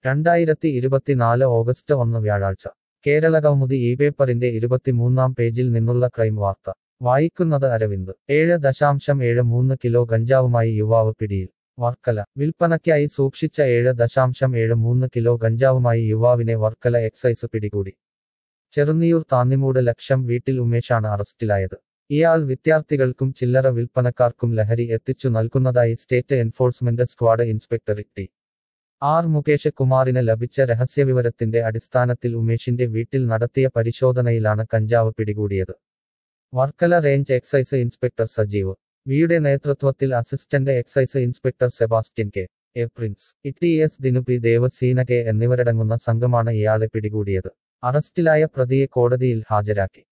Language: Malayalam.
രണ്ടായിരത്തി ഇരുപത്തിനാല് ഓഗസ്റ്റ് ഒന്ന് വ്യാഴാഴ്ച കേരള കൗമുദി ഈ പേപ്പറിന്റെ ഇരുപത്തിമൂന്നാം പേജിൽ നിന്നുള്ള ക്രൈം വാർത്ത വായിക്കുന്നത് അരവിന്ദ് ഏഴ് ദശാംശം ഏഴ് മൂന്ന് കിലോ ഗഞ്ചാവുമായി യുവാവ് പിടിയിൽ വർക്കല വിൽപ്പനയ്ക്കായി സൂക്ഷിച്ച ഏഴ് ദശാംശം ഏഴ് മൂന്ന് കിലോ ഗഞ്ചാവുമായി യുവാവിനെ വർക്കല എക്സൈസ് പിടികൂടി ചെറുന്നിയൂർ താന്നിമൂട് ലക്ഷം വീട്ടിൽ ഉമേഷാണ് അറസ്റ്റിലായത് ഇയാൾ വിദ്യാർത്ഥികൾക്കും ചില്ലറ വിൽപ്പനക്കാർക്കും ലഹരി എത്തിച്ചു നൽകുന്നതായി state enforcement squad inspector T R Mukesh കുമാറിന് ലഭിച്ച രഹസ്യവിവരത്തിന്റെ അടിസ്ഥാനത്തിൽ ഉമേഷിന്റെ വീട്ടിൽ നടത്തിയ പരിശോധനയിലാണ് കഞ്ചാവ് പിടികൂടിയത് Varkala range excise inspector Sajeev വിയുടെ നേതൃത്വത്തിൽ assistant excise inspector Sebastian K A Prince E S ദിനുപി ദേവസീന കെ എന്നിവരടങ്ങുന്ന സംഘമാണ് ഇയാളെ പിടികൂടിയത് അറസ്റ്റിലായ പ്രതിയെ കോടതിയിൽ ഹാജരാക്കി